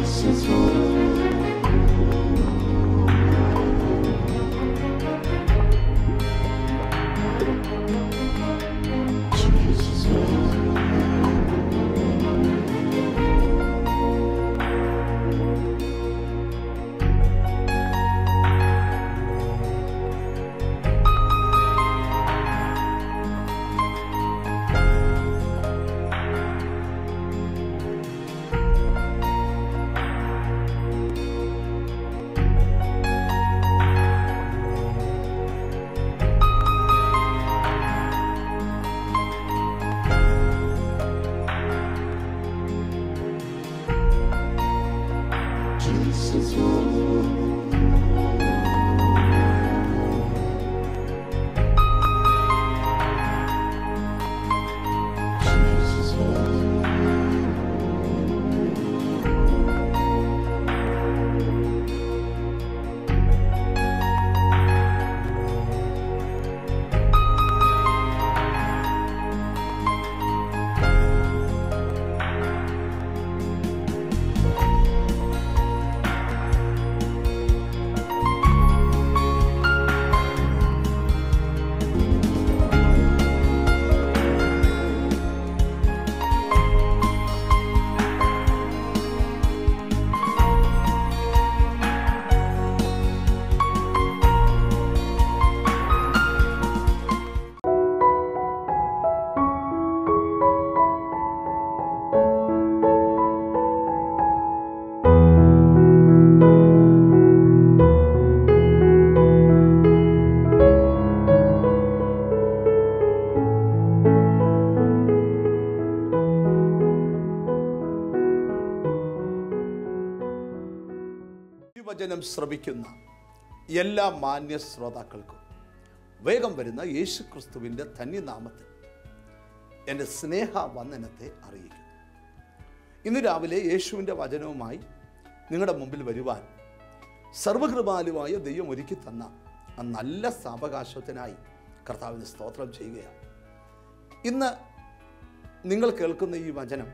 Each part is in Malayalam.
വചനം ശ്രവിക്കുന്ന എല്ലാ മാന്യ ശ്രോതാക്കൾക്കും വേഗം വരുന്ന യേശു ക്രിസ്തുവിൻ്റെ ധന്യനാമത്തിൽ എൻ്റെ സ്നേഹ വന്ദനത്തെ അറിയിക്കുന്നു ഇന്ന് രാവിലെ യേശുവിൻ്റെ വചനവുമായി നിങ്ങളുടെ മുമ്പിൽ വരുവാൻ സർവകൃപാലുവായ ദൈവം ഒരുക്കി തന്ന ആ നല്ല സാവകാശത്തിനായി കർത്താവിന് സ്തോത്രം ചെയ്യുകയാണ് ഇന്ന് നിങ്ങൾ കേൾക്കുന്ന ഈ വചനം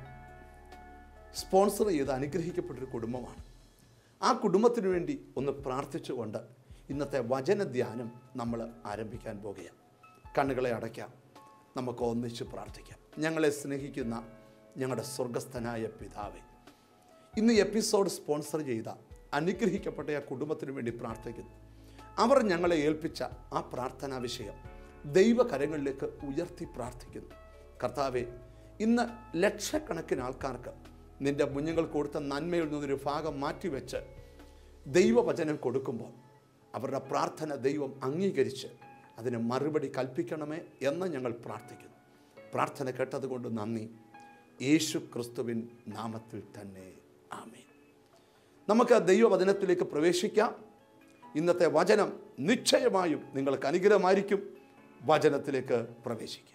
സ്പോൺസർ ചെയ്ത് അനുഗ്രഹിക്കപ്പെട്ടൊരു കുടുംബമാണ് ആ കുടുംബത്തിന് വേണ്ടി ഒന്ന് പ്രാർത്ഥിച്ചുകൊണ്ട് ഇന്നത്തെ വചന ധ്യാനം നമ്മൾ ആരംഭിക്കാൻ പോകുകയാണ് കണ്ണുകളെ അടയ്ക്കാം നമുക്ക് ഒന്നിച്ച് പ്രാർത്ഥിക്കാം ഞങ്ങളെ സ്നേഹിക്കുന്ന ഞങ്ങളുടെ സ്വർഗസ്ഥനായ പിതാവേ ഇന്ന് എപ്പിസോഡ് സ്പോൺസർ ചെയ്ത അനുഗ്രഹിക്കപ്പെട്ട ആ കുടുംബത്തിന് വേണ്ടി പ്രാർത്ഥിക്കുന്നു അവർ ഞങ്ങളെ ഏൽപ്പിച്ച ആ പ്രാർത്ഥനാ വിഷയം ദൈവകരങ്ങളിലേക്ക് ഉയർത്തി പ്രാർത്ഥിക്കുന്നു കർത്താവെ ഇന്ന് ലക്ഷക്കണക്കിന് ആൾക്കാർക്ക് നിന്റെ മുഞ്ഞുങ്ങൾ കൊടുത്ത നന്മയിൽ നിന്നൊരു ഭാഗം മാറ്റിവെച്ച് ദൈവവചനം കൊടുക്കുമ്പോൾ അവരുടെ പ്രാർത്ഥന ദൈവം അംഗീകരിച്ച് അതിന് മറുപടി കൽപ്പിക്കണമേ എന്ന് ഞങ്ങൾ പ്രാർത്ഥിക്കുന്നു പ്രാർത്ഥന കേട്ടതുകൊണ്ട് നന്ദി യേശു ക്രിസ്തുവിൻ നാമത്തിൽ തന്നെ ആമേൻ നമുക്ക് ദൈവവചനത്തിലേക്ക് പ്രവേശിക്കാം ഇന്നത്തെ വചനം നിശ്ചയമായും നിങ്ങൾക്ക് അനുഗ്രഹമായിരിക്കും വചനത്തിലേക്ക് പ്രവേശിക്കാം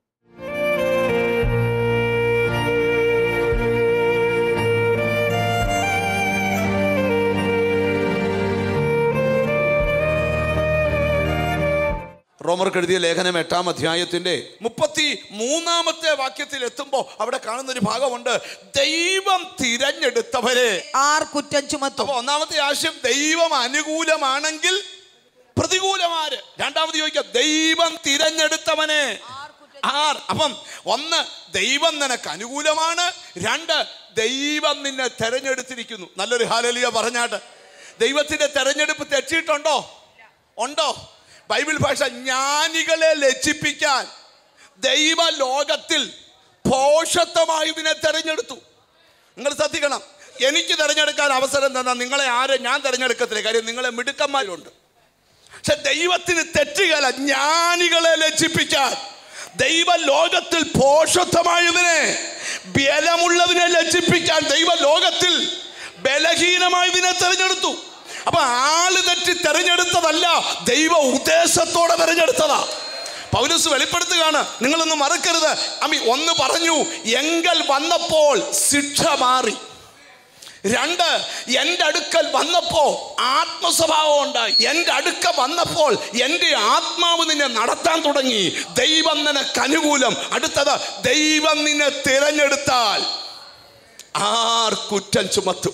റോമർക്ക് എഴുതിയ ലേഖനം എട്ടാം അധ്യായത്തിന്റെ മുപ്പത്തി മൂന്നാമത്തെ വാക്യത്തിൽ എത്തുമ്പോൾ അവിടെ കാണുന്ന ഒരു ഭാഗമുണ്ട് ദൈവം തിരഞ്ഞെടുത്തവരെ ആർ കുറ്റം ചുമത്തും അപ്പൊ ഒന്നാമത്തെ ആശയം ദൈവം അനുകൂലമാണെങ്കിൽ പ്രതികൂലമാര് രണ്ടാമത് ചോദിക്കാം ദൈവം തിരഞ്ഞെടുത്തവനെ ആർ അപ്പം ഒന്ന് ദൈവം നിനക്ക് അനുകൂലമാണ് രണ്ട് ദൈവം നിന്നെ തെരഞ്ഞെടുത്തിരിക്കുന്നു നല്ലൊരു ഹാലലിയ പറഞ്ഞാട്ട് ദൈവത്തിന്റെ തെരഞ്ഞെടുപ്പ് തെറ്റിയിട്ടുണ്ടോ ഉണ്ടോ ബൈബിൾ ഭാഷ ജ്ഞാനികളെ ലജ്ജിപ്പിക്കാൻ ദൈവ ലോകത്തിൽ പോഷത്വമായി ഇതിനെ തെരഞ്ഞെടുത്തു നിങ്ങൾ ശ്രദ്ധിക്കണം എനിക്ക് തിരഞ്ഞെടുക്കാൻ അവസരം തന്നാൽ നിങ്ങളെ ആരെ ഞാൻ തിരഞ്ഞെടുക്കത്തില്ല കാര്യം നിങ്ങളെ മിടുക്കന്മാരുണ്ട് പക്ഷെ ദൈവത്തിന് തെറ്റുകല ജ്ഞാനികളെ ലജ്ജിപ്പിക്കാൻ ദൈവ ലോകത്തിൽ പോഷത്വമായതിനെ ബലമുള്ളതിനെ ലജ്ജിപ്പിക്കാൻ ദൈവ ലോകത്തിൽ ബലഹീനമായതിനെ തെരഞ്ഞെടുത്തു അപ്പൊ ആള് തെറ്റി തെരഞ്ഞെടുത്തതല്ല ദൈവ ഉദ്ദേശത്തോടെ തെരഞ്ഞെടുത്തതാ പൗലൂസ് വെളിപ്പെടുത്തുകയാണ് നിങ്ങളൊന്നും മറക്കരുത് അമ്മി ഒന്ന് പറഞ്ഞു എങ്കൽ വന്നപ്പോൾ ശിക്ഷ മാറി രണ്ട് എൻ്റെ അടുക്കൽ വന്നപ്പോൾ ആത്മസ്വഭാവം ഉണ്ടായി എൻ്റെ അടുക്ക വന്നപ്പോൾ എൻ്റെ ആത്മാവ് നിന്നെ നടത്താൻ തുടങ്ങി ദൈവം നിനക്ക് അനുകൂലം അടുത്തത് ദൈവം നിന്നെ തിരഞ്ഞെടുത്താൽ ആർ കുറ്റം ചുമത്തും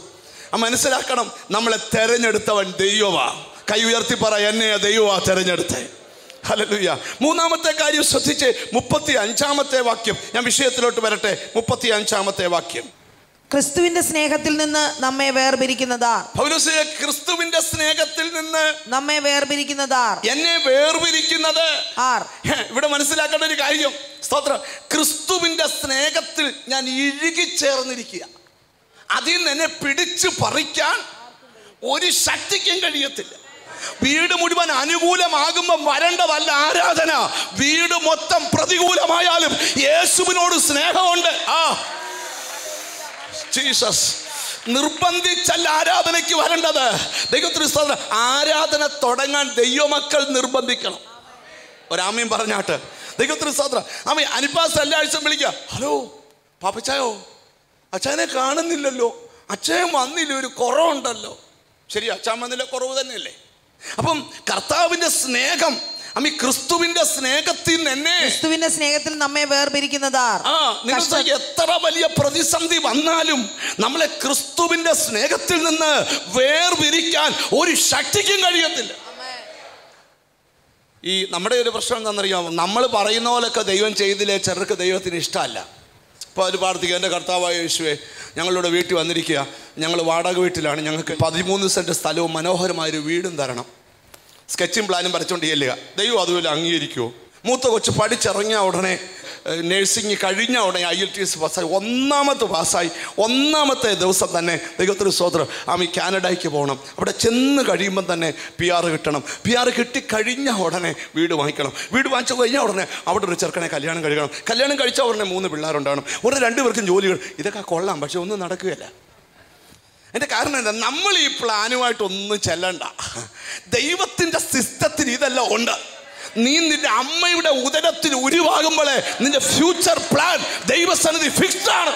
ആ മനസ്സിലാക്കണം നമ്മളെ തെരഞ്ഞെടുത്തവൻ ദൈവമാ കൈ ഉയർത്തി പറ എന്നെയാ ദൈവമാ തെരഞ്ഞെടുത്തേ ഹല്ലേലൂയ മൂന്നാമത്തെ കാര്യം ശ്രദ്ധിച്ച് മുപ്പത്തി അഞ്ചാമത്തെ വാക്യം ഞാൻ വിഷയത്തിലോട്ട് വരട്ടെ മുപ്പത്തി അഞ്ചാമത്തെ വാക്യം ക്രിസ്തുവിന്റെ സ്നേഹത്തിൽ നിന്ന് നമ്മെ വേർപിരിക്കുന്നതാർ പൗലോസിലെ ക്രിസ്തുവിന്റെ സ്നേഹത്തിൽ നിന്ന് നമ്മെ വേർപിരിക്കുന്നതാർ എന്നെ വേർപിരിക്കുന്നത് ആർ ഹേ, ഇവിടെ മനസ്സിലാക്കേണ്ട ഒരു കാര്യം സ്തോത്രം ക്രിസ്തുവിന്റെ സ്നേഹത്തിൽ ഞാൻ ഇഴുകിച്ചേർന്നിരിക്കുക അതിൽ നിന്ന് എന്നെ പിടിച്ചു പറിക്കാൻ ഒരു ശക്തിക്കും കഴിയത്തില്ല വീട് മുഴുവൻ അനുകൂലമാകുമ്പോൾ വരേണ്ടതല്ല ആരാധന വീട് മൊത്തം പ്രതികൂലമായാലും യേശുവിനോട് സ്നേഹമുണ്ട് ആ ജീസസ് നിർബന്ധിച്ചല്ല ആരാധനയ്ക്ക് വരേണ്ടത് ദൈവത്തിന് സ്തോത്രം ആരാധന തുടങ്ങാൻ ദൈവമക്കൾ നിർബന്ധിക്കണം ഒരാമയും പറഞ്ഞാട്ട് ദൈവത്തിന് സ്തോത്രം അമ്മ അനിപ്പാസ് എല്ലാ ആഴ്ച വിളിക്കുക ഹലോ പാപ്പച്ചായോ അച്ഛനെ കാണുന്നില്ലല്ലോ അച്ഛൻ വന്നില്ല ഒരു കുറവുണ്ടല്ലോ ശരി അച്ഛൻ വന്നില്ല കുറവ് തന്നെയല്ലേ അപ്പം കർത്താവിന്റെ സ്നേഹം അമ്മ ക്രിസ്തുവിന്റെ സ്നേഹത്തിൽ നിന്ന് എന്നെ ക്രിസ്തുവിന്റെ സ്നേഹത്തിൽ നമ്മെ വേർപിരിക്കുന്നതാർ ആ നിങ്ങൾ കഷ്ട- എത്ര വലിയ പ്രതിസന്ധി വന്നാലും നമ്മളെ ക്രിസ്തുവിന്റെ സ്നേഹത്തിൽ നിന്ന് വേർപിരിക്കാൻ ഒരു ശക്തിക്കും കഴിയത്തില്ല ഈ നമ്മുടെ ഒരു പ്രശ്നം എന്താണെന്നറിയാമോ നമ്മൾ പറയുന്ന പോലൊക്കെ ദൈവം ചെയ്തില്ലേ ചിലർക്ക് ദൈവത്തിന് ഇഷ്ടമല്ല ഇപ്പോൾ അവർ പ്രാർത്ഥിക്കുക എൻ്റെ കർത്താവായ യേശുവെ ഞങ്ങളുടെ വീട്ടിൽ വന്നിരിക്കുക ഞങ്ങൾ വാടക വീട്ടിലാണ് ഞങ്ങൾക്ക് പതിമൂന്ന് സെൻറ്റ് സ്ഥലവും മനോഹരമായൊരു വീടും തരണം സ്കെച്ചും പ്ലാനും വരച്ചോണ്ട് ചെല്ലുക ദൈവം അതുപോലെ അംഗീകരിക്കുമോ മൂത്ത കൊച്ച് പഠിച്ചിറങ്ങിയ ഉടനെ നേഴ്സിംഗ് കഴിഞ്ഞ ഉടനെ ഐ എൽ ടി എസ് പാസ്സായി ഒന്നാമത്തെ പാസ്സായി ഒന്നാമത്തെ ദിവസം തന്നെ ദൈവത്തിന് സ്വോത്രം ആമി കാനഡയ്ക്ക് പോകണം അവിടെ ചെന്ന് കഴിയുമ്പം തന്നെ പി ആർ കിട്ടണം പി ആർ കിട്ടി കഴിഞ്ഞ ഉടനെ വീട് വാങ്ങിക്കണം വീട് വാങ്ങിച്ചു കഴിഞ്ഞാൽ ഉടനെ അവിടെ ഒരു ചെറുക്കനെ കല്യാണം കഴിക്കണം കല്യാണം കഴിച്ച ഉടനെ മൂന്ന് പിള്ളേരുണ്ടാകണം ഉടനെ രണ്ടുപേർക്കും ജോലികൾ ഇതൊക്കെ കൊള്ളാം പക്ഷെ ഒന്നും നടക്കുകയില്ല എൻ്റെ കാരണം എന്താ നമ്മൾ ഈ പ്ലാനുമായിട്ടൊന്നും ചെല്ലണ്ട ദൈവത്തിൻ്റെ സിസ്റ്റത്തിന് ഇതെല്ലാം ഉണ്ട് നീ നിന്റെ അമ്മയുടെ ഉദരത്തിൽ ഉരുവാകുമ്പോഴേ നിന്റെ ഫ്യൂച്ചർ പ്ലാൻ ദൈവസന്നിധി ഫിക്സ്ഡ് ആണ്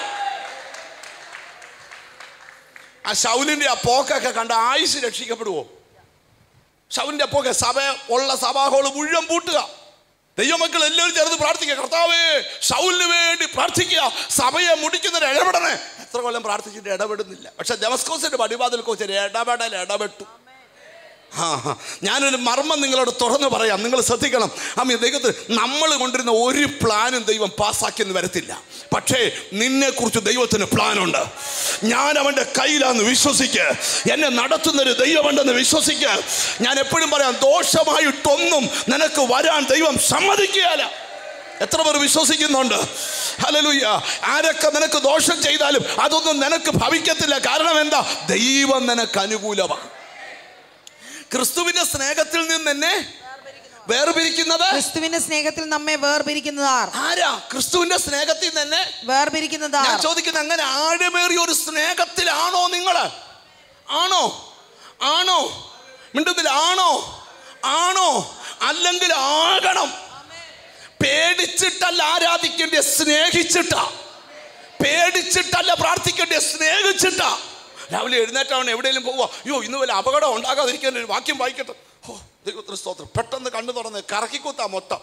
ആ ശൗലിന്റെ ആ പോക്കൊക്കെ കണ്ട ആയുസ് രക്ഷിക്കപ്പെടുവോ ശൗലിന്റെ പോക്ക് സഭ ഉള്ള സഭാഹോള് മുഴുവൻ പൂട്ടുക ദൈവമക്കൾ എല്ലാവരും ചേർന്ന് പ്രാർത്ഥിക്കുക കർത്താവേ ഷൗലിന് വേണ്ടി പ്രാർത്ഥിക്കുക സഭയെ മുടിക്കുന്നൊരു ഇടപെടണേ എത്ര കൊല്ലം പ്രാർത്ഥിച്ചിട്ട് ഇടപെടുന്നില്ല പക്ഷെ ഡെമസ്കോസിന്റെ പടിവാതിൽ കോച്ചൊരു ഇടപെടൽ ഇടപെട്ടു ആ ആ. ഞാനൊരു മർമ്മം നിങ്ങളോട് തുറന്നു പറയാം നിങ്ങൾ ശ്രദ്ധിക്കണം അമ്മ ദൈവത്തിൽ നമ്മൾ കൊണ്ടിരുന്ന ഒരു പ്ലാനും ദൈവം പാസ്സാക്കിയെന്ന് വരത്തില്ല പക്ഷേ നിന്നെക്കുറിച്ച് ദൈവത്തിന് പ്ലാനുണ്ട് ഞാൻ അവൻ്റെ കയ്യിലാന്ന് വിശ്വസിക്ക് എന്നെ നടത്തുന്നൊരു ദൈവമുണ്ടെന്ന് വിശ്വസിക്ക് ഞാൻ എപ്പോഴും പറയാം ദോഷമായിട്ടൊന്നും നിനക്ക് വരാൻ ദൈവം സമ്മതിക്കുകയല്ല എത്ര പേർ വിശ്വസിക്കുന്നുണ്ട് ഹലലുയ്യ ആരൊക്കെ നിനക്ക് ദോഷം ചെയ്താലും അതൊന്നും നിനക്ക് ഭവിക്കത്തില്ല കാരണം എന്താ ദൈവം നിനക്ക് അനുകൂലമാണ് ക്രിസ്തുവിന്റെ സ്നേഹത്തിൽ നിന്ന് എന്നെ വേർപിരിക്കുന്നത് ക്രിസ്തുവിന്റെ സ്നേഹത്തിൽ നമ്മെ വേർപിരിക്കുന്നതാർ ആരാ ക്രിസ്തുവിന്റെ സ്നേഹത്തിൽ നിന്ന് എന്നെ വേർപിരിക്കുന്നതാർ ഞാൻ ചോദിക്കുന്നത് അങ്ങനെ ആഴമേറിയ ഒരു സ്നേഹത്തിലാണോ നിങ്ങള് ആണോ ആണോ മിണ്ടുന്നില്ല ആണോ ആണോ അല്ലെങ്കിൽ ആകണം പേടിച്ചിട്ടല്ല ആരാധിക്കേണ്ട സ്നേഹിച്ചിട്ടാ പേടിച്ചിട്ടല്ല പ്രാർത്ഥിക്കേണ്ട സ്നേഹിച്ചിട്ടാ രാവിലെ എഴുന്നേറ്റാവണം എവിടെയെങ്കിലും പോവുക അയ്യോ ഇന്ന് വല്ല അപകടം ഉണ്ടാകാതിരിക്കാൻ ഒരു വാക്യം വായിക്കട്ടെ ഓ ദൈവത്തിന് സ്തോത്രം പെട്ടെന്ന് കണ്ണു തുറന്ന് കറക്കിക്കൂത്താ മൊത്തം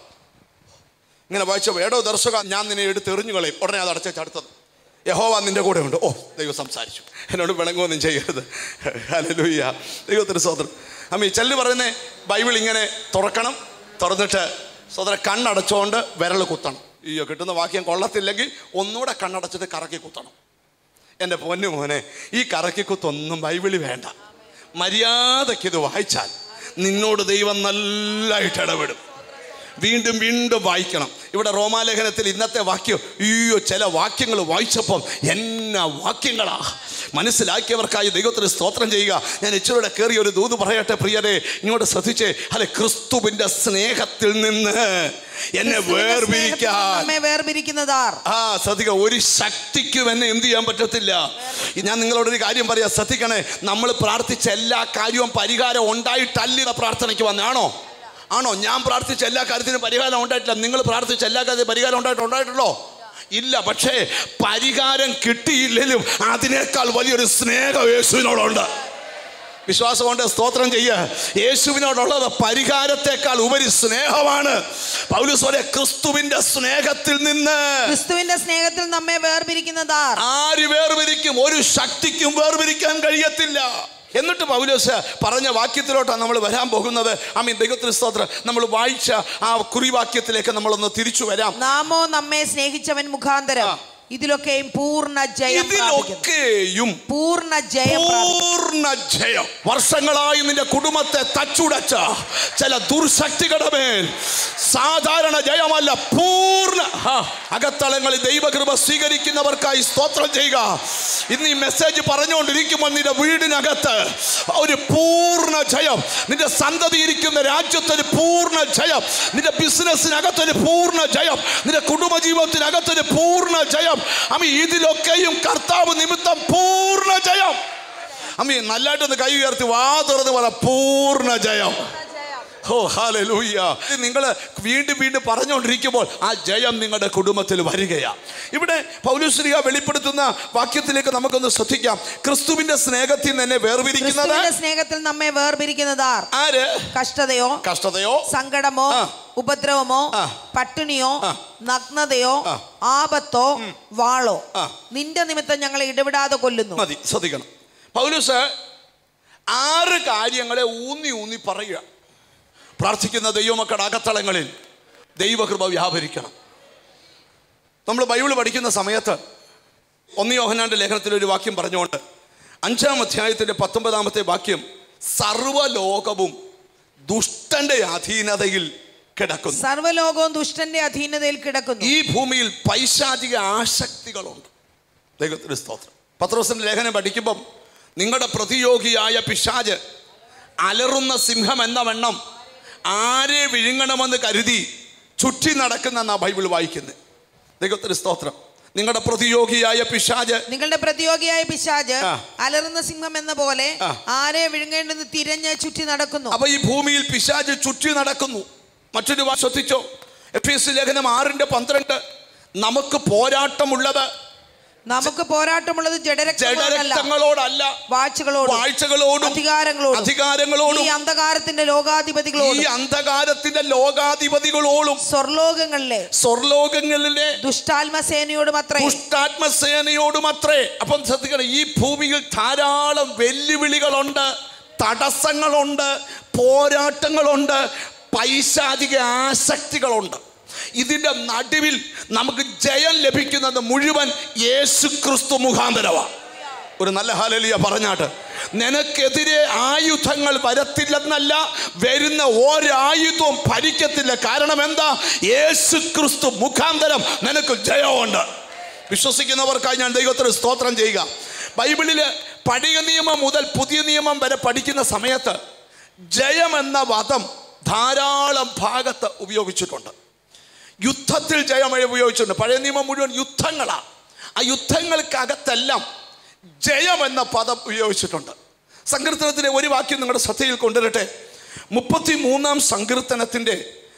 ഇങ്ങനെ വായിച്ച വേടോ ദർശക ഞാൻ നിന്നെ എടുത്ത് എറിഞ്ഞു കളയും ഉടനെ അത് അടച്ച ചടുത്തത് യഹോവ നിന്റെ കൂടെ ഉണ്ട് ഓ ദൈവം സംസാരിച്ചു എന്നോട് പിണങ്ങുമൊന്നും ചെയ്യരുത് ഹല്ലേലൂയ ദൈവത്തിന് സ്വതന്ത്രം അമ്മ ഈ ചെല്ലു പറയുന്നേ ബൈബിൾ ഇങ്ങനെ തുറക്കണം തുറന്നിട്ട് സ്വതന്ത്ര കണ്ണടച്ചുകൊണ്ട് വിരൽ കുത്തണം അയ്യോ കിട്ടുന്ന വാക്യം കൊള്ളത്തില്ലെങ്കിൽ ഒന്നുകൂടെ കണ്ണടച്ചിട്ട് കറക്കി കുത്തണം എൻ്റെ പൊന്നു മോനെ ഈ കറക്കിക്കുത്തൊന്നും ബൈബിളിൽ വേണ്ട മര്യാദയ്ക്ക് ഇത് വായിച്ചാൽ നിന്നോട് ദൈവം നല്ലതായിട്ട് ഇടപെടും വീണ്ടും വീണ്ടും വായിക്കണം ഇവിടെ റോമാലേഖനത്തിൽ ഇന്നത്തെ വാക്യം അയ്യോ ചില വാക്യങ്ങൾ വായിച്ചപ്പം എന്നാ വാക്യങ്ങളാ മനസ്സിലാക്കിയവർക്കായി ദൈവത്തിന് സ്തോത്രം ചെയ്യുക ഞാൻ ഇച്ചിരൂടെ കയറി ഒരു ദൂത് പറയട്ടെ പ്രിയരെ ഇങ്ങോട്ട് ശ്രദ്ധിച്ചേ അല്ലെ ക്രിസ്തുവിന്റെ സ്നേഹത്തിൽ നിന്ന് എന്നെ ക്രിസ്തുവിന്റെ സ്നേഹത്തിൽ നിന്ന് വേർപിരിക്കാൻ നമ്മെ വേർപിരിക്കുന്നതാർ ആ ശ്രദ്ധിക്കുക ഒരു ശക്തിക്കും എന്നെ എന്ത് ചെയ്യാൻ പറ്റത്തില്ല ഞാൻ നിങ്ങളോടൊരു കാര്യം പറയാം ശ്രദ്ധിക്കണേ നമ്മൾ പ്രാർത്ഥിച്ച എല്ലാ കാര്യവും പരിഹാരം ഉണ്ടായിട്ടല്ല ഈ പ്രാർത്ഥനയ്ക്ക് വന്നേ ആണോ ആണോ ഞാൻ പ്രാർത്ഥിച്ച എല്ലാ കാര്യത്തിനും പരിഹാരം ഉണ്ടായിട്ടില്ല നിങ്ങൾ പ്രാർത്ഥിച്ച എല്ലാ കാര്യത്തിനും പരിഹാരം ഉണ്ടായിട്ട് ഉണ്ടായിട്ടുള്ളോ ഇല്ല പക്ഷേ പരിഹാരം കിട്ടിയില്ലെങ്കിലും അതിനേക്കാൾ വലിയൊരു സ്നേഹം യേശുവിനോടുണ്ട് വിശ്വാസം കൊണ്ട് സ്തോത്രം ചെയ്യ യേശുവിനോടുള്ളത് പരിഹാരത്തെക്കാൾ ഉപരി സ്നേഹമാണ് പൗലൂസ് പോലെ ക്രിസ്തുവിന്റെ സ്നേഹത്തിൽ നിന്ന് ക്രിസ്തുവിന്റെ സ്നേഹത്തിൽ നമ്മെ വേർപിരിക്കുന്നതാർ ആര് വേർപിരിക്കും ഒരു ശക്തിക്കും വേർപിരിക്കാൻ കഴിയത്തില്ല എന്നിട്ട് പൗലോസ് പറഞ്ഞ വാക്യത്തിലോട്ടാണ് നമ്മൾ വരാൻ പോകുന്നത് ഐ മീൻ ദൈവത്തിന് സ്തോത്രം നമ്മൾ വായിച്ച ആ കുറിവാക്യത്തിലേക്ക് നമ്മളൊന്ന് തിരിച്ചു വരാം നാമോ നമ്മെ സ്നേഹിച്ചവൻ മുഖാന്തരം ആ. ഇതിലൊക്കെയും പൂർണ്ണ ജയം പ്രാപിക്കുന്നു ഇതിലൊക്കെയും പൂർണ്ണ ജയം പ്രാപിക്കുന്നു പൂർണ്ണ ജയം വർഷങ്ങളായി നിന്റെ കുടുംബത്തെ തച്ചുടച്ച ചില ദുർശക്തികളുടെ മേൽ സാധാരണ ജയമല്ല പൂർണ്ണ ആ, അകത്തളങ്ങളിൽ ദൈവകൃപ സ്വീകരിക്കുന്നവർക്കായി സ്തോത്രം ചെയ്യുക ഇന്ന് ഈ മെസ്സേജ് പറഞ്ഞുകൊണ്ടിരിക്കുമ്പോൾ നിന്റെ വീടിനകത്ത് ഒരു പൂർണ്ണ ജയം നിന്റെ സന്തതി ഇരിക്കുന്ന രാജ്യത്തൊരു പൂർണ്ണ ജയം നിന്റെ ബിസിനസ്സിനകത്തൊരു പൂർണ്ണ ജയം നിന്റെ കുടുംബജീവിതത്തിനകത്തൊരു പൂർണ്ണ ജയം അമ്മ ഇതിലൊക്കെയും കർത്താവ് നിമിത്തം പൂർണ്ണ ജയം അമ്മ നല്ലതായിട്ടൊന്ന് കൈ ഉയർത്തി വാ തുറന്ന് പറ പൂർണ്ണ ജയം ഓ ഹാലൂയ്യ നിങ്ങൾ വീണ്ടും വീണ്ടും പറഞ്ഞുകൊണ്ടിരിക്കുമ്പോൾ ആ ജയം നിങ്ങളുടെ കുടുംബത്തിൽ വരികയാണ് ഇവിടെ പൗലുശ്രീക വെളിപ്പെടുത്തുന്ന വാക്യത്തിലേക്ക് നമുക്കൊന്ന് ശ്രദ്ധിക്കാം ക്രിസ്തുവിന്റെ സ്നേഹത്തിൽ തന്നെ വേർതിരിക്കുന്നത് ക്രിസ്തുവിന്റെ സ്നേഹത്തിൽ നമ്മെ വേർപിരിക്കുന്നതാർ ആര് കഷ്ടതയോ കഷ്ടതയോ സങ്കടമോ ആ. ഉപദ്രവമോ ആ. പട്ടിണിയോ ആ. നഗ്നതയോ ആ. ആപത്തോ വാളോ ആ. നിന്റെ നിമിത്തം ഞങ്ങളെ ഇടപെടാതെ കൊല്ലുന്നു മതി ശ്രദ്ധിക്കണം പൗലുസ് ആറ് കാര്യങ്ങളെ ഊന്നി ഊന്നി പറയുക പ്രാർത്ഥിക്കുന്ന ദൈവമക്കളുടെ അകത്തളങ്ങളിൽ ദൈവകൃപ വ്യാപരിക്കണം നമ്മൾ ബൈബിൾ പഠിക്കുന്ന സമയത്ത് ഒന്ന് യോഹനാന്റെ ലേഖനത്തിൽ ഒരു വാക്യം പറഞ്ഞുകൊണ്ട് അഞ്ചാം അധ്യായത്തിന്റെ പത്തൊമ്പതാമത്തെ വാക്യം സർവലോകവും ദുഷ്ടന്റെ അധീനതയിൽ കിടക്കുന്നു സർവ്വലോകവും ദുഷ്ടന്റെ അധീനതയിൽ കിടക്കുന്നു ഈ ഭൂമിയിൽ പൈശാചിക ആസക്തികളുണ്ട് ദൈവത്തിന് സ്തോത്രം പത്രോസിന്റെ ലേഖനം പഠിക്കുമ്പം നിങ്ങളുടെ പ്രതിയോഗിയായ പിശാജ് അലറുന്ന സിംഹം എന്ന വണ്ണം ആരെ വിഴുങ്ങണമെന്ന് കരുതി ചുറ്റി നടക്കുന്ന ബൈബിൾ വായിക്കുന്നത് ദൈവത്തിന് സ്തോത്രം നിങ്ങളുടെ പ്രതിയോഗിയായ പിശാജ് നിങ്ങളുടെ പ്രതിയോഗിയായ പിശാജ് ആ. അലറുന്ന സിംഹം എന്ന പോലെ ആ. ആരെ വിഴുങ്ങേണ്ടെന്ന് തിരഞ്ഞ് ചുറ്റി നടക്കുന്നു അപ്പൊ ഈ ഭൂമിയിൽ പിശാജ് ചുറ്റി നടക്കുന്നു മറ്റൊരു വാ ശ്രദ്ധിച്ചോ എഫ് എസ് ലേഖനം ആറിന്റെ പന്ത്രണ്ട് നമുക്ക് പോരാട്ടമുള്ളത് നമുക്ക് പോരാട്ടമുള്ളത് ജഡരക്തങ്ങളോടല്ല ജഡരക്തങ്ങളോടല്ല വാഴ്ചകളോടും വാഴ്ചകളോടും അധികാരങ്ങളോടും അധികാരങ്ങളോടും ഈ അന്ധകാരത്തിന്റെ ഈ ലോകാധിപതികളോടും അന്ധകാരത്തിന്റെ ലോകാധിപതികളോടും സ്വർലോകങ്ങളിലെ സ്വർലോകങ്ങളിലെ ദുഷ്ടാത്മസേനയോടും അത്രേ ദുഷ്ടാത്മസേനയോടും അത്രേ അപ്പം ശ്രദ്ധിക്കണം ഈ ഭൂമിയിൽ ധാരാളം വെല്ലുവിളികളുണ്ട് തടസ്സങ്ങളുണ്ട് പോരാട്ടങ്ങളുണ്ട് പൈശാചിക ആസക്തികളുണ്ട് ഇതിൻ്റെ നടുവിൽ നമുക്ക് ജയം ലഭിക്കുന്നത് മുഴുവൻ യേശു ക്രിസ്തു മുഖാന്തരമാണ് ഒരു നല്ല ഹാലലിയ പറഞ്ഞാട്ട് നിനക്കെതിരെ ആയുധങ്ങൾ വരത്തില്ലെന്നല്ല വരുന്ന ഒരായുധവും ഭരിക്കത്തില്ല കാരണം എന്താ യേശു ക്രിസ്തു മുഖാന്തരം നിനക്ക് ജയമുണ്ട് വിശ്വസിക്കുന്നവർക്കായി ഞാൻ ദൈവത്തിന് സ്തോത്രം ചെയ്യുക ബൈബിളിൽ പഴയ നിയമം മുതൽ പുതിയ നിയമം വരെ പഠിക്കുന്ന സമയത്ത് ജയം എന്ന വധം ധാരാളം ഭാഗത്ത് ഉപയോഗിച്ചിട്ടുണ്ട് യുദ്ധത്തിൽ ജയം ഉപയോഗിച്ചിട്ടുണ്ട് പഴയ നിയമം മുഴുവൻ യുദ്ധങ്ങളാണ് ആ യുദ്ധങ്ങൾക്കകത്തെല്ലാം ജയം എന്ന പദം ഉപയോഗിച്ചിട്ടുണ്ട് സങ്കീർത്തനത്തിലെ ഒരു വാക്യം നിങ്ങളുടെ ശ്രദ്ധയിൽ കൊണ്ടുവരട്ടെ മുപ്പത്തി മൂന്നാം സങ്കീർത്തനത്തിൻ്റെ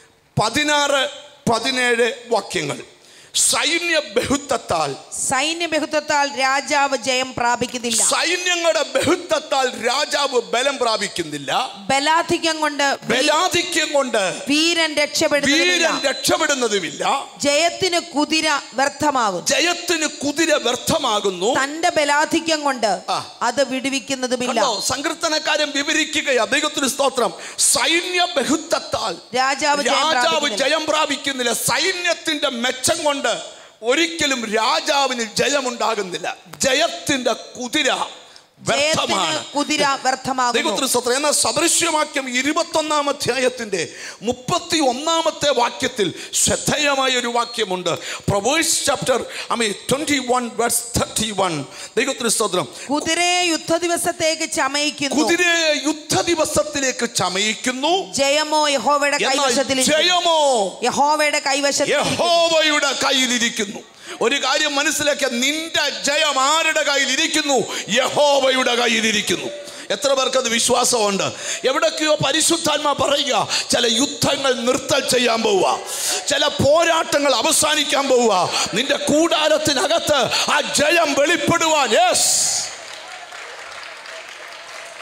പതിനാറ് പതിനേഴ് വാക്യങ്ങൾ സൈന്യ ബഹുത്വത്താൽ സൈന്യ ബഹുത്വത്താൽ രാജാവ് ജയം പ്രാപിക്കുന്നില്ല സൈന്യങ്ങളുടെ ബഹുത്വത്താൽ രാജാവ് ബലം പ്രാപിക്കുന്നില്ല ബലാധിക്യം കൊണ്ട് ബലാധിക്യം കൊണ്ട് വീരൻ രക്ഷപ്പെടുന്നില്ല വീരൻ രക്ഷപ്പെടുന്നതുമില്ല ജയത്തിന് കുതിര വ്യർത്ഥമാകും ജയത്തിന് കുതിര വ്യർത്ഥമാകുന്നു തന്റെ ബലാധിക്യം കൊണ്ട് ആ. അത് വിടുവിക്കുന്നതുമില്ല കണ്ടോ സങ്കീർത്തനക്കാരൻ വിവരിക്കുകയാ ദൈവത്തിന് സ്തോത്രം സൈന്യ ബഹുത്വത്താൽ രാജാവ് ജയം രാജാവ് പ്രാപിക്കുന്നില്ല. ജയം പ്രാപിക്കുന്നില്ല സൈന്യത്തിന്റെ മെച്ചം കൊണ്ട് ഒരിക്കലും രാജാവിന് ജയമുണ്ടാകുന്നില്ല ജയത്തിന്റെ കുതിര ജയത്തിന് വ്യർത്ഥമാണ് കുതിര വ്യർത്ഥമാകുന്നു ദൈവത്തിന് സ്തോത്രം എന്നാൽ സദൃശ്യവാക്യം ഇരുപത്തൊന്നാം അധ്യായത്തിന്റെ മുപ്പത്തി ഒന്നാമത്തെ വാക്യത്തിൽ ശ്രദ്ധേയമായ ഒരു വാക്യമുണ്ട് Proverbs chapter I mean twenty one verse thirty one ദൈവത്തിന് സ്തോത്രം കുതിരയെ യുദ്ധ ദിവസത്തേക്ക് ചമയിക്കുന്നു കുതിരയെ യുദ്ധ ദിവസത്തിലേക്ക് ചമയിക്കുന്നു ജയമോ യഹോവയുടെ എന്നാൽ കൈവശത്തിൽ ജയമോ യഹോവയുടെ കൈവശത്തിൽ യഹോവയുടെ കയ്യിലിരിക്കുന്നു ഒരു കാര്യം മനസ്സിലാക്കിയ നിന്റെ ജയം ആരുടെ കയ്യിലിരിക്കുന്നു യഹോവയുടെ കയ്യിലിരിക്കുന്നു എത്ര പേർക്ക് അത് വിശ്വാസമുണ്ട് എവിടൊക്കെയോ പരിശുദ്ധാത്മ പറയുക ചില യുദ്ധങ്ങൾ നിർത്തൽ ചെയ്യാൻ പോവുക ചില പോരാട്ടങ്ങൾ അവസാനിക്കാൻ പോവുക നിന്റെ കൂടാരത്തിനകത്ത് ആ ജയം വെളിപ്പെടുവാൻ യെസ്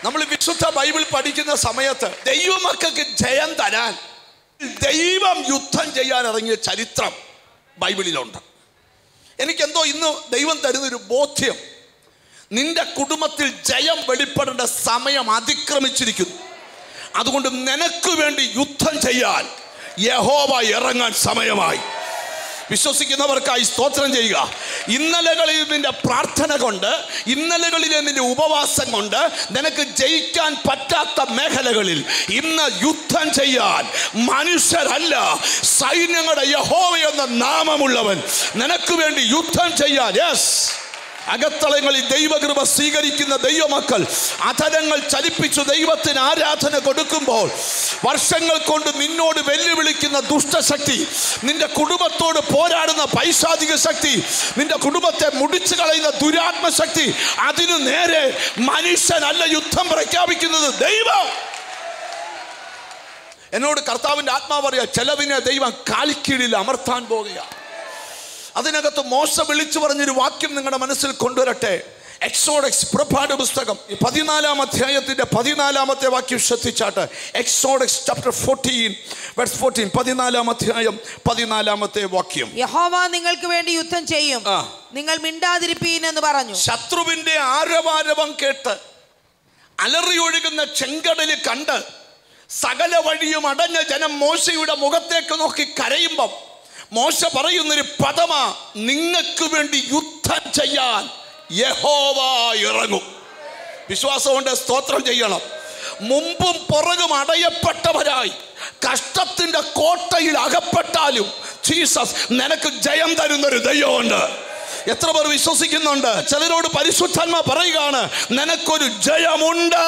നമ്മൾ വിശുദ്ധ ബൈബിൾ പഠിക്കുന്ന സമയത്ത് ദൈവമക്കൾക്ക് ജയം തരാൻ ദൈവം യുദ്ധം ചെയ്യാൻ ഇറങ്ങിയ ചരിത്രം ബൈബിളിലുണ്ട് എനിക്കെന്തോ ഇന്ന് ദൈവം തരുന്നൊരു ബോധ്യം നിന്റെ കുടുംബത്തിൽ ജയം വെളിപ്പെടേണ്ട സമയം അതിക്രമിച്ചിരിക്കുന്നു അതുകൊണ്ട് നിനക്ക് വേണ്ടി യുദ്ധം ചെയ്യാൻ യഹോവ ഇറങ്ങാൻ സമയമായി വിശ്വസിക്കുന്നവർക്കായി സ്തോത്രം ചെയ്യുക ഇന്നലകളിൽ നിന്റെ പ്രാർത്ഥന കൊണ്ട് ഇന്നലകളിലെ നിന്റെ ഉപവാസം കൊണ്ട് നിനക്ക് ജയിക്കാൻ പറ്റാത്ത മേഖലകളിൽ ഇന്ന് യുദ്ധം ചെയ്യാൻ മനുഷ്യരല്ല സൈന്യങ്ങളുടെ യഹോവ എന്ന നാമമുള്ളവൻ നിനക്ക് വേണ്ടി യുദ്ധം ചെയ്യാൻ യെസ് അകത്തളങ്ങളിൽ ദൈവകൃപ സ്വീകരിക്കുന്ന ദൈവമക്കൾ അധരങ്ങൾ ചലിപ്പിച്ചു ദൈവത്തിന് ആരാധന കൊടുക്കുമ്പോൾ വർഷങ്ങൾ കൊണ്ട് നിന്നോട് വെല്ലുവിളിക്കുന്ന ദുഷ്ടശക്തി നിന്റെ കുടുംബത്തോട് പോരാടുന്ന പൈശാചിക ശക്തി നിന്റെ കുടുംബത്തെ മുടിച്ചു കളയുന്ന ദുരാത്മശക്തി അതിനു നേരെ മനുഷ്യനല്ല യുദ്ധം പ്രഖ്യാപിക്കുന്നത് ദൈവം എന്നോട് കർത്താവിൻ്റെ ആത്മാവ് പറയാ ചിലതിനെ ദൈവം കാൽക്കീഴിൽ അമർത്താൻ പോകുകയാണ് അതിനകത്ത് മോശ വിളിച്ചു പറഞ്ഞൊരു വാക്യം നിങ്ങളുടെ മനസ്സിൽ കൊണ്ടുവരട്ടെ എക്സോഡക്സ് പുറപ്പാട് പുസ്തകം ഈ പതിനാലാം അധ്യായത്തിന്റെ പതിനാലാമത്തെ വാക്യം ശ്രദ്ധിച്ചാട്ട് Exodus chapter fourteen verse fourteen പതിനാലാം അധ്യായം പതിനാലാമത്തെ വാക്യം യഹോവ നിങ്ങൾക്ക് വേണ്ടി യുദ്ധം ചെയ്യും ആ. നിങ്ങൾ മിണ്ടാതിരിപ്പീൻ എന്ന് പറഞ്ഞു ശത്രുവിന്റെ ആരവാരവം കേട്ട് അലറിയൊഴുകുന്ന ചെങ്കടല് കണ്ട് സകല വഴിയും അടഞ്ഞ ജനം മോശയുടെ മുഖത്തേക്ക് നോക്കി കരയുമ്പം മോശ പറയുന്നൊരു പദമാ നിങ്ങൾക്ക് വേണ്ടി യുദ്ധം ചെയ്യാൻ യഹോവ ഇറങ്ങും വിശ്വാസം കൊണ്ട് സ്തോത്രം ചെയ്യണം മുമ്പും പുറകും അടയപ്പെട്ടവരായി കഷ്ടത്തിന്റെ കോട്ടയിൽ അകപ്പെട്ടാലും ജീസസ് നിനക്ക് ജയം തരുന്നൊരു ദൈവമുണ്ട് എത്ര പേർ വിശ്വസിക്കുന്നുണ്ട് ചിലരോട് പരിശുദ്ധാത്മ പറയുകയാണ് നിനക്കൊരു ജയമുണ്ട്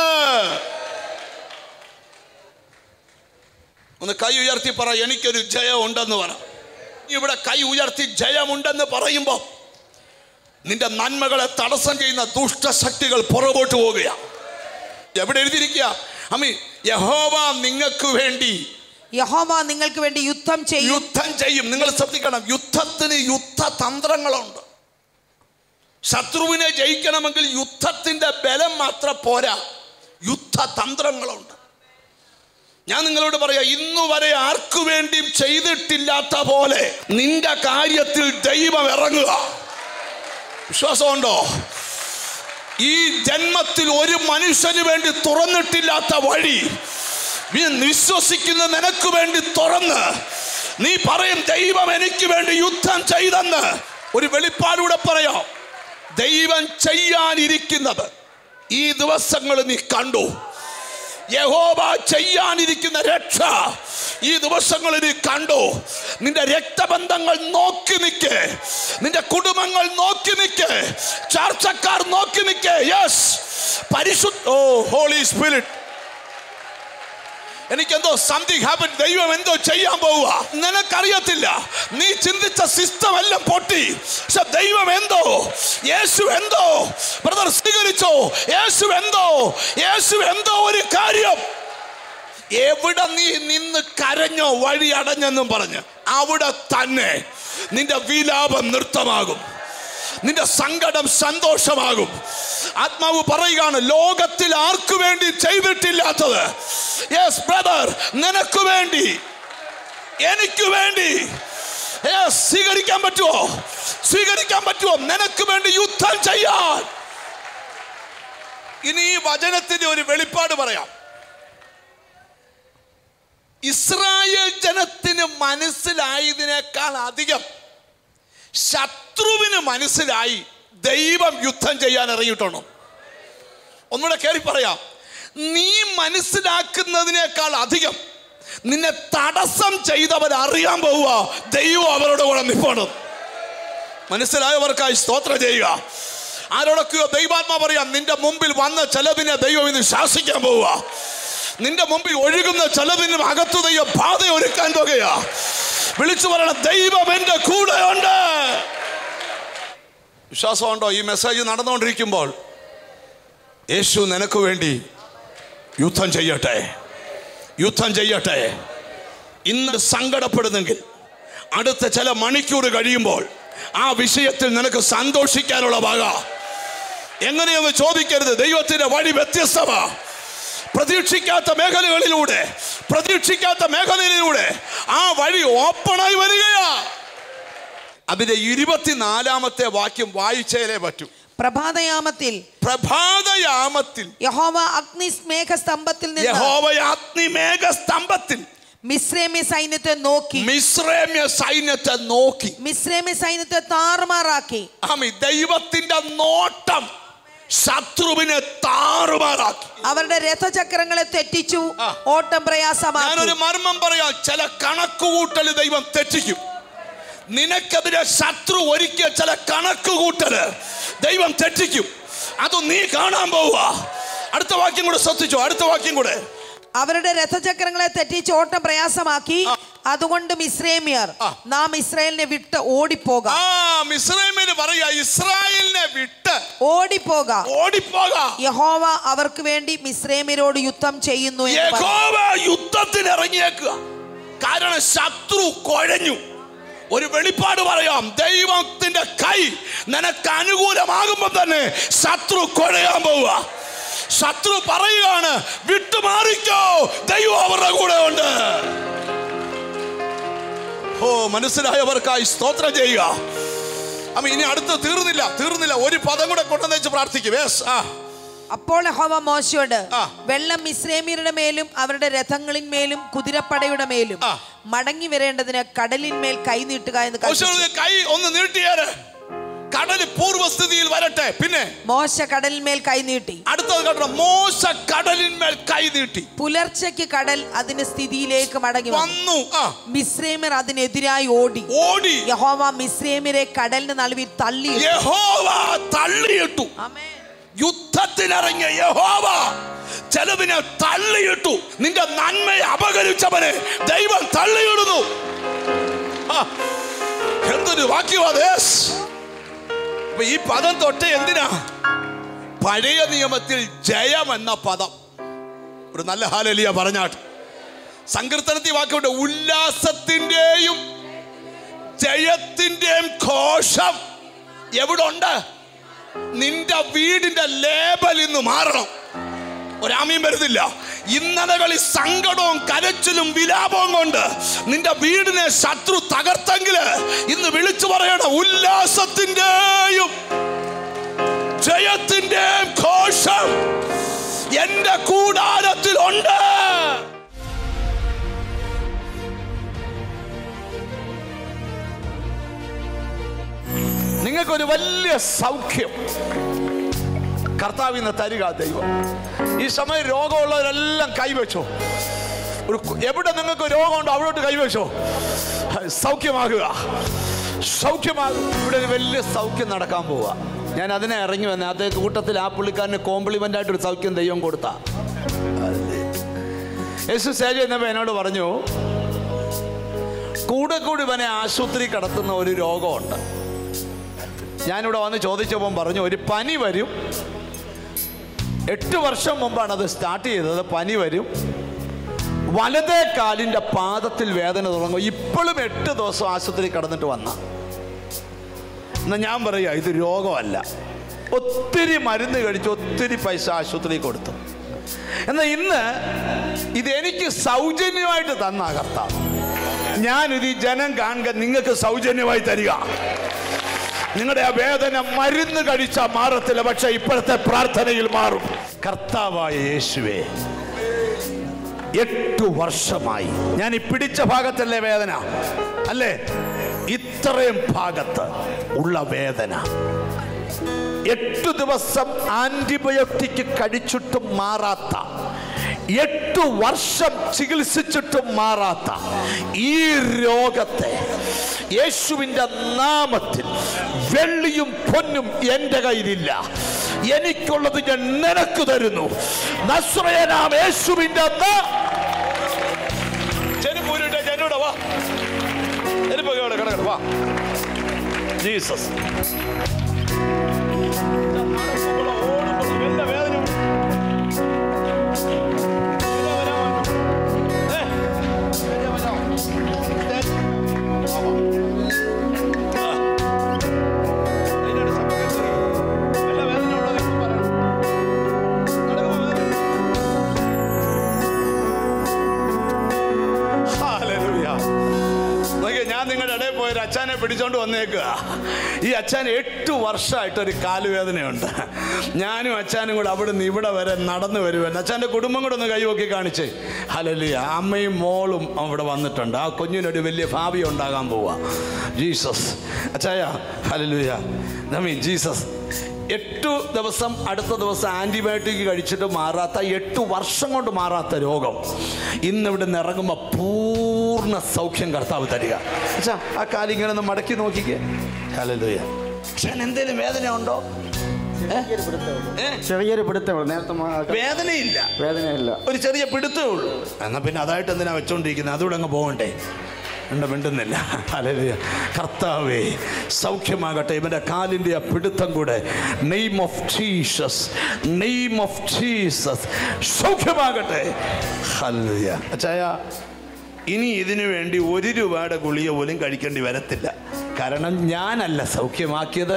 ഒന്ന് കൈ ഉയർത്തി പറ എനിക്കൊരു ജയം ഉണ്ടെന്ന് പറ ഇവിടെ കൈ ഉയർത്തി ജയമുണ്ടെന്ന് പറയുമ്പോൾ നിന്റെ നന്മകളെ തടസ്സം ചെയ്യുന്ന ദുഷ്ടശക്തികൾ പുറകോട്ട് പോവുകയാണ് എവിടെ എഴുതിയിരിക്കുക അമ്മി യഹോവ നിങ്ങൾക്ക് വേണ്ടി യഹോവ നിങ്ങൾക്ക് വേണ്ടി യുദ്ധം ചെയ്യും യുദ്ധം ചെയ്യും നിങ്ങൾ ശ്രദ്ധിക്കണം യുദ്ധത്തിന് യുദ്ധതന്ത്രങ്ങളുണ്ട് ശത്രുവിനെ ജയിക്കണമെങ്കിൽ യുദ്ധത്തിന്റെ ബലം മാത്രം പോരാ യുദ്ധതന്ത്രങ്ങളുണ്ട് ഞാൻ നിങ്ങളോട് പറയാം ഇന്നു വരെ ആർക്കു വേണ്ടിയും ചെയ്തിട്ടില്ലാത്ത പോലെ നിന്റെ കാര്യത്തിൽ ദൈവം ഇറങ്ങുക വിശ്വാസമുണ്ടോ ഈ ജന്മത്തിൽ ഒരു മനുഷ്യന് വേണ്ടി തുറന്നിട്ടില്ലാത്ത വഴി നീ വിശ്വസിക്കുന്ന നിനക്ക് വേണ്ടി തുറന്ന് നീ പറയും ദൈവം എനിക്ക് വേണ്ടി യുദ്ധം ചെയ്തെന്ന് ഒരു വെളിപ്പാടൂടെ പറയാം ദൈവം ചെയ്യാനിരിക്കുന്നത് ഈ ദിവസങ്ങൾ നീ കണ്ടു യഹോവ ചെയ്യാനിരിക്കുന്ന രക്ഷ ഈ ദിവസങ്ങളിൽ നീ കണ്ടു നിന്റെ രക്തബന്ധങ്ങൾ നോക്കി നിൽക്ക് നിന്റെ കുടുംബങ്ങൾ നോക്കി നിൽക്ക് ചർച്ചക്കാർ നോക്കി നിൽക്ക് യെസ് പരിശുദ്ധ ഓ ഹോളി സ്പിരിറ്റ് എനിക്കെന്തോ സംതിങ് ഹാപ്പൻ ദൈവം എന്തോ ചെയ്യാൻ പോവുക നിനക്കറിയത്തില്ല നീ ചിന്തിച്ച സിസ്റ്റം എല്ലാം പൊട്ടി പക്ഷെ ദൈവം എന്തോ യേശു എന്തോ ബ്രദർ സ്വീകരിച്ചോ യേശു എന്തോ യേശു എന്തോ ഒരു കാര്യം എവിടെ നീ നിന്ന് കരഞ്ഞോ വഴി അടഞ്ഞെന്നും പറഞ്ഞ് അവിടെ തന്നെ നിന്റെ വിലാപം നൃത്തമാകും നിന്റെ സങ്കടം സന്തോഷമാകും ആത്മാവ് പറയുകയാണ് ലോകത്തിൽ ആർക്കു വേണ്ടി ചെയ്തിട്ടില്ലാത്തത് യെസ് ബ്രദർ നിനക്ക് വേണ്ടി എനിക്ക് വേണ്ടി Yes, സ്വീകരിക്കാൻ പറ്റുമോ സ്വീകരിക്കാൻ പറ്റുമോ നിനക്ക് വേണ്ടി യുദ്ധം ചെയ്യാൻ ഇനി ഈ വചനത്തിന്റെ ഒരു വെളിപ്പാട് പറയാം ഇസ്രായേൽ ജനത്തിന് മനസ്സിലായതിനേക്കാൾ അധികം ശത്രുവിന് മനസ്സിലായി ദൈവം യുദ്ധം ചെയ്യാൻ ഇറങ്ങിയിട്ടുണ്ടോ ഒന്നുകൂടെ കയറി പറയാം നീ മനസ്സിലാക്കുന്നതിനേക്കാൾ അധികം നിന്നെ തടസ്സം ചെയ്തവർ അറിയാൻ പോവുക ദൈവം അവരുടെ കൂടെ നിൽപ്പണം മനസ്സിലായവർക്കായി സ്തോത്രം ചെയ്യുക ആരോടൊക്കെയോ ദൈവാത്മാ പറയാം നിന്റെ മുമ്പിൽ വന്ന ചിലതിനെ ദൈവം ഇന്ന് ശാസിക്കാൻ പോവുക നിന്റെ മുമ്പിൽ ഒഴുകുന്ന ചിലതിനും അകത്തു ദൈവം ബാധ ഒരുക്കാൻ പോകുകയാ വിളിച്ചു പറയണം ദൈവം എൻ്റെ കൂടെയുണ്ട് വിശ്വാസമുണ്ടോ ഈ മെസ്സേജ് നടന്നുകൊണ്ടിരിക്കുമ്പോൾ യേശു നിനക്ക് വേണ്ടി യുദ്ധം ചെയ്യട്ടെ യുദ്ധം ചെയ്യട്ടെ ഇന്ന് സങ്കടപ്പെടുന്നെങ്കിൽ അടുത്ത ചില മണിക്കൂർ കഴിയുമ്പോൾ ആ വിഷയത്തിൽ നിനക്ക് സന്തോഷിക്കാനുള്ള വക എങ്ങനെയെന്ന് ചോദിക്കരുത് ദൈവത്തിന്റെ വഴി വ്യത്യസ്തമാ പ്രതീക്ഷിക്കാത്ത മേഖലകളിലൂടെ പ്രതീക്ഷിക്കാത്ത മേഖലയിലൂടെ ആ വഴി ഓപ്പണായി വരികയാ അതിന്റെ ഇരുപത്തിനാലാമത്തെ വാക്യം വായിച്ചേലേ പറ്റൂ പ്രഭാതയാമത്തിൽ പ്രഭാതയാമത്തിൽ യഹോവ അഗ്നിസ്മേഘ സ്തംഭത്തിൽ നിന്ന് യഹോവയാഗ്നിമേഘ സ്തംഭത്തിൽ മിശ്രേമ്യ സൈന്യത്തെ നോക്കി മിശ്രമ്യ സൈന്യത്തെ നോക്കി മിശ്രേമ്യ സൈന്യത്തെ താറുമാറാക്കി ആമി ദൈവത്തിന്റെ നോട്ടം ശത്രുവിനെ താറുമാറാക്കി അവരുടെ രഥചക്രങ്ങളെ തെറ്റിച്ചു ആ. ഓട്ടം പ്രയാസമാക്കി ഞാനൊരു മർമ്മം പറയാം ചില കണക്കുകൂട്ടൽ ദൈവം തെറ്റിക്കും നിനക്കെതിരെ ശത്രു ഒരുക്കിയ ചില കണക്കുകൂട്ടല് ദൈവം തെറ്റിക്കും അത് നീ കാണാൻ പോവുക അടുത്ത വാക്യം കൂടെ ശ്രദ്ധിച്ചോ അടുത്ത വാക്യം കൂടെ അവരുടെ രഥചക്രങ്ങളെ തെറ്റിച്ച് ഓട്ടം പ്രയാസമാക്കി അതുകൊണ്ട് മിശ്രേമ്യർ ആ. നാം ഇസ്രായേലിനെ വിട്ട് ഓടിപ്പോകാം ആ മിസ്രൈമിന് പറയാ ഇസ്രായേലിനെ വിട്ട് ഓടിപ്പോകാം ഓടിപ്പോകാം യഹോവ അവർക്ക് വേണ്ടി മിശ്രേമ്യരോട് യുദ്ധം ചെയ്യുന്നു എന്ന് പറഞ്ഞു. യഹോവ യുദ്ധത്തിന് ഇറങ്ങിയേക്കുക കാരണം ശത്രു കുഴഞ്ഞു ഒരു വെളിപ്പാട് പറയാം ദൈവത്തിന്റെ കൈ നിനക്ക് അനുകൂലമാകുമ്പോൾ തന്നെ ശത്രു കുഴയാൻ പോവുക ശത്രു പറയുകയാണ് വിട്ടുമാറിക്കോ ദൈവം അവരുടെ കൂടെ ഉണ്ട് ഓ മനസ്സിലായവർക്കായി സ്തോത്രം ചെയ്യുക അമ്മ ഇനി അടുത്ത് തീർന്നില്ല തീർന്നില്ല ഒരു പദം കൂടെ കൊണ്ടുവന്ന് വെച്ച് പ്രാർത്ഥിക്കും യെസ് ആ അപ്പോൾ യഹോവ മോശയോട് ആ. വെള്ളം മിശ്രേമ്യരുടെ മേലും അവരുടെ രഥങ്ങളിന്മേലും കുതിരപ്പടയുടെ മേലും ആ. മടങ്ങി വരേണ്ടതിന് കടലിന്മേൽ കൈ നീട്ടുക എന്ന് കൽപ്പിച്ചു. മോശയുടെ കൈ ഒന്ന് നീട്ടിയാല് കടല് പൂർവ്വസ്ഥിതിയിൽ വരട്ടെ പിന്നെ മോശ കടലിന്മേൽ കൈ നീട്ടി അടുത്തത് കണ്ടോ മോശ കടലിന്മേൽ കൈ നീട്ടി പുലർച്ചയ്ക്ക് കടൽ അതിന്റെ സ്ഥിതിയിലേക്ക് മടങ്ങി വന്നു വന്നു ആ മിശ്രേമ്യർ അതിനെതിരായി ഓടി ഓടി യഹോവ മിശ്രേമ്യരെ കടലിന് നടുവിൽ തള്ളി യഹോവ തള്ളിയിട്ടു ആമേൻ. യുദ്ധത്തിനിറങ്ങിയ യഹോവ ചെലവിനെ തള്ളിയിട്ടു നിന്റെ നന്മയെ അപകരിച്ചവനെ ദൈവം തള്ളിയിടുന്നു ആ, എന്തൊരു വാക്യവാദേ അപ്പൊ ഈ പദം തൊട്ട് എന്തിനാ പഴയ നിയമത്തിൽ ജയം എന്ന പദം ഒരു നല്ല ഹാലലിയ പറഞ്ഞാട്ട് സങ്കീർത്തനത്തിൽ വാക്കുണ്ട് ഉല്ലാസത്തിന്റെയും ജയത്തിന്റെയും ഘോഷം എവിടെ ഉണ്ട് നിന്റെ വീടിന്റെ ലേബൽ ഇന്ന് മാറണം ഒരാമയും വരുന്നില്ല ഇന്നലകളിൽ സങ്കടവും കരച്ചിലും വിലാപവും കൊണ്ട് നിന്റെ വീടിനെ ശത്രു തകർത്തെങ്കില് ഇന്ന് വിളിച്ചു പറയണം ഉല്ലാസത്തിന്റെയും ജയത്തിന്റെയും ഘോഷം എന്റെ കൂടാരത്തിലുണ്ട് നിങ്ങൾക്കൊരു വലിയ സൗഖ്യം കർത്താവിന്ന് തരിക ദൈവം ഈ സമയം രോഗമുള്ളവരെല്ലാം കൈവച്ചോ ഒരു കു- എവിടെ നിങ്ങൾക്ക് രോഗമുണ്ടോ അവിടോട്ട് കൈവച്ചോ സൗഖ്യമാകുക സൗഖ്യമാകുക ഇവിടെ ഒരു വലിയ സൗഖ്യം നടക്കാൻ പോവുക ഞാൻ അതിനെ ഇറങ്ങി വന്നേ അതേ കൂട്ടത്തിൽ ആ പുള്ളിക്കാരന് കോംപ്ലിമെന്റ് ആയിട്ട് ഒരു സൗഖ്യം ദൈവം കൊടുത്ത യേശു സ്റ്റേജ് എന്നപ്പോൾ എന്നോട് പറഞ്ഞു കൂടെ കൂടി ഇവനെ ആശുപത്രി കടത്തുന്ന ഒരു രോഗമുണ്ട് ഞാനിവിടെ വന്ന് ചോദിച്ചപ്പം പറഞ്ഞു ഒരു പനി വരും എട്ട് വർഷം മുമ്പാണ് അത് സ്റ്റാർട്ട് ചെയ്തത് പനി വരും വലതേ കാലിൻ്റെ പാദത്തിൽ വേദന തുടങ്ങും ഇപ്പോഴും എട്ട് ദിവസം ആശുപത്രി കടന്നിട്ട് വന്ന എന്നാ ഞാൻ പറയാ ഇത് രോഗമല്ല ഒത്തിരി മരുന്ന് കഴിച്ച് ഒത്തിരി പൈസ ആശുപത്രി കൊടുത്തു എന്നാൽ ഇന്ന് ഇത് എനിക്ക് സൗജന്യമായിട്ട് തന്ന കർത്താവ് ഞാനിത് ഈ ജനം കാണുക നിങ്ങൾക്ക് സൗജന്യമായി തരിക നിങ്ങളുടെ ആ വേദന മരുന്ന് കഴിച്ചാൽ മാറത്തില്ല പക്ഷെ ഇപ്പോഴത്തെ പ്രാർത്ഥനയിൽ മാറും കർത്താവായ യേശുവേ എട്ടു വർഷമായി ഞാൻ ഈ പിടിച്ച ഭാഗത്തല്ലേ വേദന അല്ലേ ഇത്രയും ഭാഗത്ത് ഉള്ള വേദന എട്ടു ദിവസം ആന്റിബയോട്ടിക് കഴിച്ചിട്ടും മാറാത്ത എട്ടു വർഷം ചികിത്സിച്ചിട്ടും മാറാത്ത ഈ രോഗത്തെ യേശുവിൻ്റെ നാമത്തിൽ വെള്ളിയും പൊന്നും എൻ്റെ കയ്യിലില്ല എനിക്കുള്ളത് ഞാൻ നിനക്ക് തരുന്നു നസ്രയനാം യേശുവിൻ്റെ നാ- ചെരുപ്പൂരിട്ടെ ചെന്നൂടെ വാ ചെരുപ്പൊക്കെ ഇവിടെ കിടക്കണം വാ ജീസസ് അച്ഛനെ പിടിച്ചോണ്ട് വന്നേക്കുക ഈ അച്ഛൻ എട്ട് വർഷമായിട്ട് ഒരു കാലുവേദനയുണ്ട് ഞാനും അച്ഛനും കൂടെ അവിടെ നിന്ന് ഇവിടെ വരെ നടന്നു വരുവാൻ അച്ഛൻ്റെ കുടുംബം കൂടെ ഒന്ന് കൈവക്കി കാണിച്ചേ ഹലലിയ അമ്മയും മോളും അവിടെ വന്നിട്ടുണ്ട് ആ കുഞ്ഞിനൊരു വലിയ ഭാവി ഉണ്ടാകാൻ പോവാ ജീസസ് അച്ചായ ഹലലുയ നമ്മി ജീസസ് എട്ടു ദിവസം അടുത്ത ദിവസം ആൻറ്റിബയോട്ടിക് കഴിച്ചിട്ട് മാറാത്ത എട്ട് വർഷം കൊണ്ട് മാറാത്ത രോഗം ഇന്ന് ഇവിടെ നിന്ന് ഇറങ്ങുമ്പോൾ പൂർണ്ണ സൗഖ്യം കർത്താവ് തരിക അച്ഛാ ആ കാലിങ്ങനെ ഒന്ന് മടക്കി നോക്കിക്കേ ഹലലുയ പക്ഷേ എന്തേലും വേദന ഉണ്ടോ ഏ? ചെറിയൊരു പിടുത്തമുള്ളൂ നേരത്തെ മാ- വേദനയില്ല വേദനയില്ല ഒരു ചെറിയ പിടുത്തേ ഉള്ളൂ എന്നാൽ പിന്നെ അതായിട്ട് എന്തിനാ വെച്ചോണ്ടിരിക്കുന്നത് അതുകൂടെ അങ്ങ് പോകണ്ടേ ഉണ്ട് മിണ്ടുന്നില്ല അല്ലെ കർത്താവേ സൗഖ്യമാകട്ടെ ഇവൻ്റെ കാലിൻ്റെ ആ പിടുത്തം കൂടെ name of Jesus name of Jesus സൗഖ്യമാകട്ടെ ഹല്ലേലൂയ അച്ചായ ഇനി ഇതിനു വേണ്ടി ഒരു രൂപയുടെ ഗുളിക പോലും കഴിക്കേണ്ടി വരത്തില്ല കാരണം ഞാനല്ല സൗഖ്യമാക്കിയത്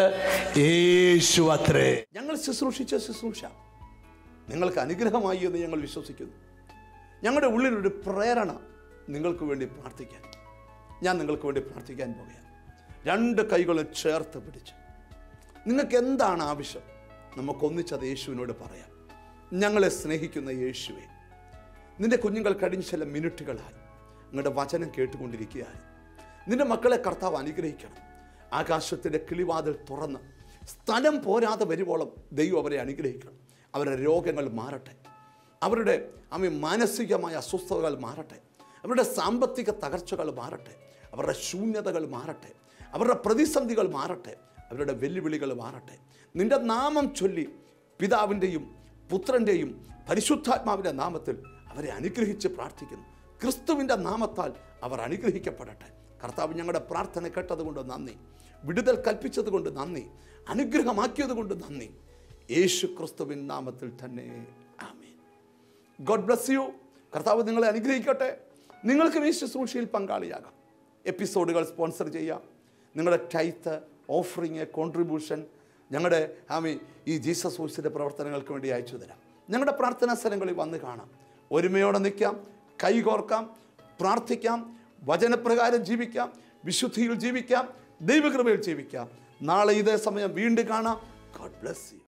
യേശു അത്രേ ഞങ്ങൾ ശുശ്രൂഷിച്ച ശുശ്രൂഷ നിങ്ങൾക്ക് അനുഗ്രഹമായി എന്ന് ഞങ്ങൾ വിശ്വസിക്കുന്നു ഞങ്ങളുടെ ഉള്ളിലൊരു പ്രേരണ നിങ്ങൾക്ക് വേണ്ടി പ്രാർത്ഥിക്കാൻ ഞാൻ നിങ്ങൾക്ക് വേണ്ടി പ്രാർത്ഥിക്കാൻ പോകുകയാണ് രണ്ട് കൈകളും ചേർത്ത് പിടിച്ച് നിങ്ങൾക്ക് എന്താണ് ആവശ്യം നമുക്കൊന്നിച്ചത് യേശുവിനോട് പറയാം ഞങ്ങളെ സ്നേഹിക്കുന്ന യേശുവെ നിന്റെ കുഞ്ഞുങ്ങൾ കഴിഞ്ഞ ചില മിനിറ്റുകളായി നിങ്ങളുടെ വചനം കേട്ടുകൊണ്ടിരിക്കുകയാണ് നിന്റെ മക്കളെ കർത്താവ് അനുഗ്രഹിക്കണം ആകാശത്തിൻ്റെ കിളിവാതിൽ തുറന്ന് സ്ഥലം പോരാതെ വരുവോളം ദൈവം അവരെ അനുഗ്രഹിക്കണം അവരുടെ രോഗങ്ങൾ മാറട്ടെ അവരുടെ അമ്മ മാനസികമായ അസ്വസ്ഥതകൾ മാറട്ടെ അവരുടെ സാമ്പത്തിക തകർച്ചകൾ മാറട്ടെ അവരുടെ ശൂന്യതകൾ മാറട്ടെ അവരുടെ പ്രതിസന്ധികൾ മാറട്ടെ അവരുടെ വെല്ലുവിളികൾ മാറട്ടെ നിന്റെ നാമം ചൊല്ലി പിതാവിൻ്റെയും പുത്രൻ്റെയും പരിശുദ്ധാത്മാവിൻ്റെ നാമത്തിൽ അവരെ അനുഗ്രഹിച്ച് പ്രാർത്ഥിക്കുന്നു ക്രിസ്തുവിൻ്റെ നാമത്താൽ അവർ അനുഗ്രഹിക്കപ്പെടട്ടെ കർത്താവ് ഞങ്ങളുടെ പ്രാർത്ഥന കേട്ടതുകൊണ്ട് നന്ദി വിടുതൽ കൽപ്പിച്ചത് കൊണ്ട് നന്ദി അനുഗ്രഹമാക്കിയത് കൊണ്ട് നന്ദി യേശു ക്രിസ്തുവിൻ നാമത്തിൽ തന്നെ ആമേൻ ഗോഡ് ബ്ലസ് യു കർത്താവ് നിങ്ങളെ അനുഗ്രഹിക്കട്ടെ നിങ്ങൾക്ക് ഈ ശുശ്രൂഷയിൽ പങ്കാളിയാകാം എപ്പിസോഡുകൾ സ്പോൺസർ ചെയ്യാം നിങ്ങളുടെ ടൈത്ത് ഓഫറിങ് കോൺട്രിബ്യൂഷൻ ഞങ്ങളുടെ ആമി ഈ ജീസസ് വോയിസിൻ്റെ പ്രവർത്തനങ്ങൾക്ക് വേണ്ടി അയച്ചു തരാം ഞങ്ങളുടെ പ്രാർത്ഥനാ സ്ഥലങ്ങളിൽ വന്ന് കാണാം ഒരുമയോടെ നിൽക്കാം കൈകോർക്കാം പ്രാർത്ഥിക്കാം വചനപ്രകാരം ജീവിക്കാം വിശുദ്ധിയിൽ ജീവിക്കാം ദൈവകൃപയിൽ ജീവിക്കാം നാളെ ഇതേ സമയം വീണ്ടും കാണാം ഗോഡ് ബ്ലസ് യു